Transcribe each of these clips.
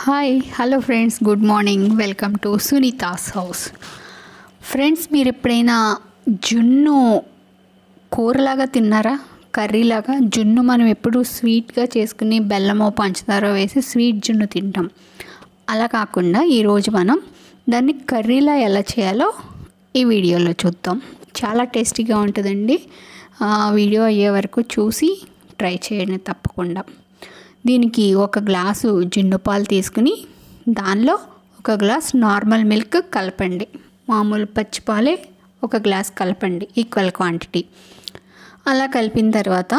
hi hello friends good morning welcome to Sunitha's house friends మీరు ఎప్పుడైనా జున్ను కూరలాగా తిన్నారా కర్రీలాగా జున్ను మనం ఎప్పుడు స్వీట్గా చేసుకుని బెల్లమో పంచదార వేసి స్వీట్ జున్ను తింటాం అలా కాకుండా ఈరోజు మనం దాన్ని కర్రీలా ఎలా చేయాలో ఈ వీడియోలో చూద్దాం చాలా టేస్టీగా ఉంటుందండి ఆ వీడియో అయ్యే వరకు చూసి ట్రై చేయండి తప్పకుండా దీనికి ఒక గ్లాసు జున్ను పాలు తీసుకుని దానిలో ఒక గ్లాస్ నార్మల్ మిల్క్ కలపండి మామూలు పచ్చిపాలే ఒక గ్లాస్ కలపండి ఈక్వల్ క్వాంటిటీ అలా కలిపిన తర్వాత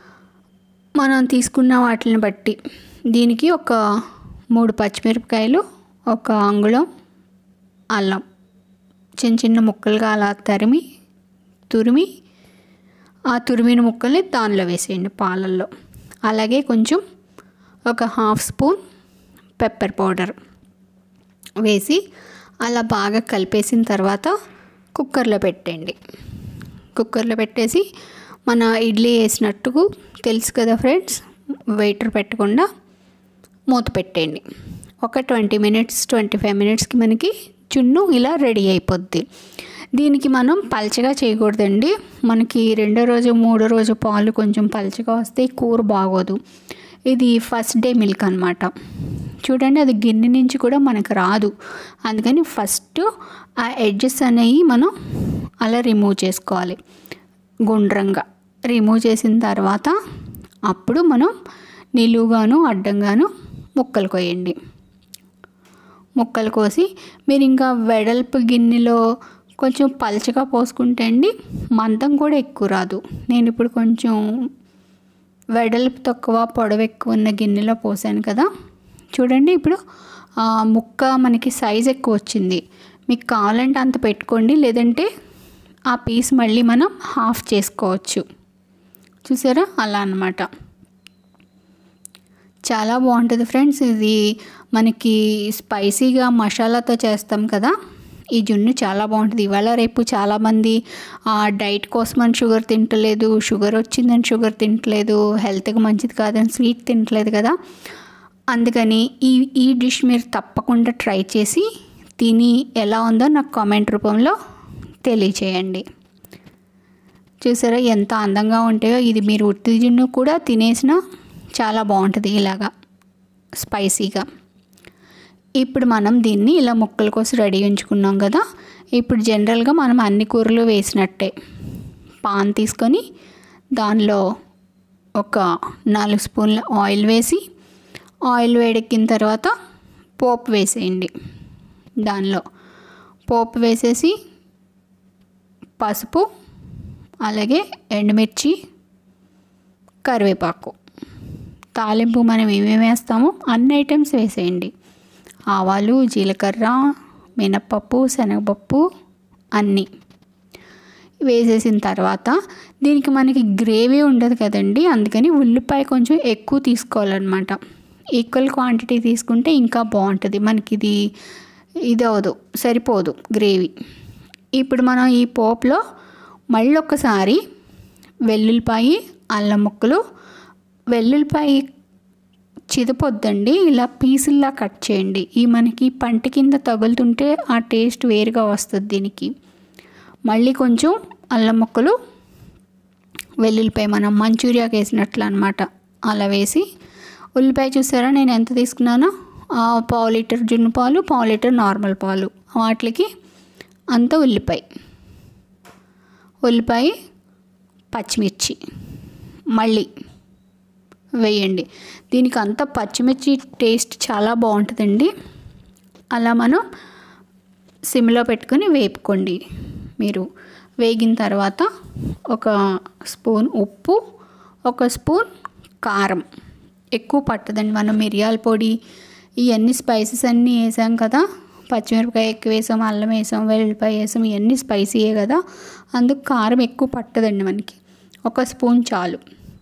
మనం తీసుకున్న వాటిని బట్టి దీనికి ఒక మూడు పచ్చిమిరపకాయలు ఒక అంగుళం అల్లం చిన్న చిన్న ముక్కలుగా అలా తరిమి తురిమి ఆ తురిమిన ముక్కల్ని దానిలో వేసేయండి పాలల్లో అలాగే కొంచెం ఒక హాఫ్ స్పూన్ పెప్పర్ పౌడర్ వేసి అలా బాగా కలిపేసిన తర్వాత కుక్కర్లో పెట్టండి కుక్కర్లో పెట్టేసి మన ఇడ్లీ వేసినట్టుకు తెలుసు కదా ఫ్రెండ్స్ వెయిటర్ పెట్టకుండా మూత పెట్టండి ఒక ట్వంటీ మినిట్స్ ట్వంటీ ఫైవ్ మినిట్స్కి మనకి చున్ను ఇలా రెడీ అయిపోద్ది దీనికి మనం పల్చగా చేయకూడదండి మనకి రెండో రోజు మూడో రోజు పాలు కొంచెం పల్చగా వస్తే కూర బాగోదు ఇది ఫస్ట్ డే మిల్క్ అనమాట చూడండి అది గిన్నె నుంచి కూడా మనకు రాదు అందుకని ఫస్ట్ ఆ ఎడ్జెస్ అనేవి మనం అలా రిమూవ్ చేసుకోవాలి గుండ్రంగా రిమూవ్ చేసిన తర్వాత అప్పుడు మనం నిలువుగాను అడ్డంగాను ముక్కలు కోయండి ముక్కలు కోసి మీరు ఇంకా వెడల్పు గిన్నెలో కొంచెం పలచగా పోసుకుంటే అండి మందం కూడా ఎక్కువ రాదు నేను ఇప్పుడు కొంచెం వెడల్పు తక్కువ పొడవు ఎక్కువ ఉన్న గిన్నెలో పోసాను కదా చూడండి ఇప్పుడు ముక్క మనకి సైజ్ ఎక్కువ వచ్చింది మీకు కావాలంటే అంత పెట్టుకోండి లేదంటే ఆ పీస్ మళ్ళీ మనం హాఫ్ చేసుకోవచ్చు చూసారా అలా అన్నమాట చాలా బాగుంటుంది ఫ్రెండ్స్ ఇది మనకి స్పైసీగా మసాలాతో చేస్తాం కదా ఈ జున్ను చాలా బాగుంటుంది ఇవాళ రేపు చాలామంది డైట్ కోసమని షుగర్ తింటలేదు షుగర్ వచ్చిందని షుగర్ తింటలేదు హెల్త్కి మంచిది కాదని స్వీట్ తింటలేదు కదా అందుకని ఈ ఈ డిష్ మీరు తప్పకుండా ట్రై చేసి తిని ఎలా ఉందో నాకు కామెంట్ రూపంలో తెలియచేయండి చూసారా ఎంత అందంగా ఉంటాయో ఇది మీరు ఉత్తి జున్ను కూడా తినేసినా చాలా బాగుంటుంది ఇలాగా స్పైసీగా ఇప్పుడు మనం దీన్ని ఇలా ముక్కల కోసం రెడీ ఉంచుకున్నాం కదా ఇప్పుడు జనరల్గా మనం అన్ని కూరలు వేసినట్టే పాన్ తీసుకొని దానిలో ఒక నాలుగు స్పూన్ల ఆయిల్ వేసి ఆయిల్ వేడెక్కిన తర్వాత పోపు వేసేయండి దానిలో పోపు వేసేసి పసుపు అలాగే ఎండుమిర్చి కరివేపాకు తాలింపు మనం ఏమేమి వేస్తామో అన్ని ఐటమ్స్ వేసేయండి ఆవాలు జీలకర్ర మినప్పప్పు శనగపప్పు అన్నీ వేసేసిన తర్వాత దీనికి మనకి గ్రేవీ ఉండదు కదండి అందుకని ఉల్లిపాయ కొంచెం ఎక్కువ తీసుకోవాలన్నమాట ఈక్వల్ క్వాంటిటీ తీసుకుంటే ఇంకా బాగుంటుంది మనకి ఇది ఇది అవదు సరిపోదు గ్రేవీ ఇప్పుడు మనం ఈ పోపులో మళ్ళీ ఒకసారి వెల్లుల్లిపాయి అల్లం ముక్కలు వెల్లుల్లిపాయ చిదపొద్దండి ఇలా పీసుల్లా కట్ చేయండి ఈ మనకి పంట కింద తగులుతుంటే ఆ టేస్ట్ వేరుగా వస్తుంది దీనికి మళ్ళీ కొంచెం అల్లం ముక్కలు వెల్లుల్లిపాయ మనం మంచూరియాకి వేసినట్లు అనమాట అలా వేసి ఉల్లిపాయ చూసారా నేను ఎంత తీసుకున్నానో పావు లీటర్ జున్ను పాలు పావు లీటర్ నార్మల్ పాలు వాటికి అంత ఉల్లిపాయ ఉల్లిపాయ పచ్చిమిర్చి మళ్ళీ వేయండి దీనికి అంత పచ్చిమిర్చి టేస్ట్ చాలా బాగుంటుందండి అలా మనం సిమ్లో పెట్టుకొని వేపుకోండి మీరు వేగిన తర్వాత ఒక స్పూన్ ఉప్పు ఒక స్పూన్ కారం ఎక్కువ పట్టదండి మనం మిరియాల పొడి ఇవన్నీ స్పైసెస్ అన్నీ వేసాం కదా పచ్చిమిరపకాయ ఎక్కువ వేసాం అల్లం వేసాం వెల్లుల్లిపాయ వేసాం ఇవన్నీ స్పైసీయే కదా అందుకు కారం ఎక్కువ పట్టదండి మనకి ఒక స్పూన్ చాలు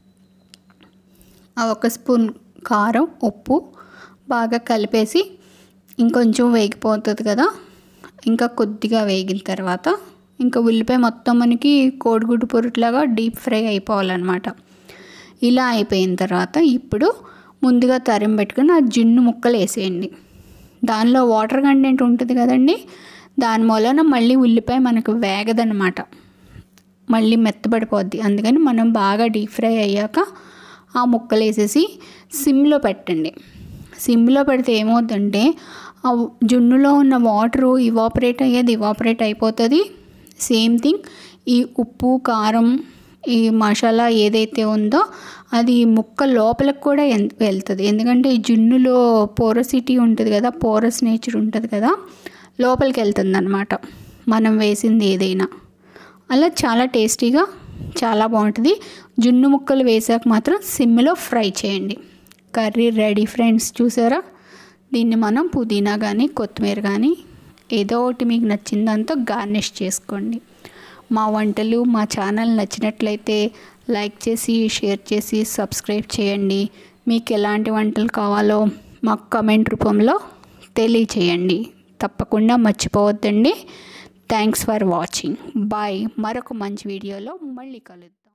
ఆ ఒక స్పూన్ కారం ఉప్పు బాగా కలిపేసి ఇంకొంచెం వేగిపోతుంది కదా ఇంకా కొద్దిగా వేగిన తర్వాత ఇంకా ఉల్లిపాయ మొత్తం మనకి కోడిగుడ్డు పొరుట్లాగా డీప్ ఫ్రై అయిపోవాలన్నమాట ఇలా అయిపోయిన తర్వాత ఇప్పుడు ముందుగా తరిమి పెట్టుకుని ఆ జున్ను ముక్కలు వేసేయండి దానిలో వాటర్ కంటెంట్ ఉంటుంది కదండి దాని మూలన మళ్ళీ ఉల్లిపాయ మనకు వేగదనమాట మళ్ళీ మెత్తబడిపోద్ది అందుకని మనం బాగా డీప్ ఫ్రై అయ్యాక ఆ ముక్కలు వేసేసి సిమ్లో పెట్టండి సిమ్లో పెడితే ఏమవుతుందంటే ఆ జున్నులో ఉన్న వాటరు ఇవాపరేట్ అయ్యేది ఇవాపరేట్ అయిపోతుంది సేమ్ థింగ్ ఈ ఉప్పు కారం ఈ మసాలా ఏదైతే ఉందో అది ముక్క లోపలికి కూడా వెళ్తుంది ఎందుకంటే ఈ జున్నులో పోరసిటీ ఉంటుంది కదా పోరస్ నేచర్ ఉంటుంది కదా లోపలికి వెళ్తుంది అనమాట మనం వేసింది ఏదైనా అలా చాలా టేస్టీగా చాలా బాగుంటుంది జున్ను ముక్కలు వేసాక మాత్రం సిమ్లో ఫ్రై చేయండి కర్రీ రెడీ ఫ్రెండ్స్ చూసారా దీన్ని మనం పుదీనా కానీ కొత్తిమీర కానీ ఏదో ఒకటి మీకు నచ్చిన దాంతో గార్నిష్ చేసుకోండి మా వంటలు మా ఛానల్ నచ్చినట్లయితే లైక్ చేసి షేర్ చేసి సబ్స్క్రైబ్ చేయండి మీకు ఎలాంటి వంటలు కావాలో మాకు కమెంట్ రూపంలో తెలియచేయండి తప్పకుండా మర్చిపోవద్దండి థ్యాంక్స్ ఫర్ వాచింగ్ బాయ్ మరొక మంచి వీడియోలో మళ్ళీ కలుద్దాం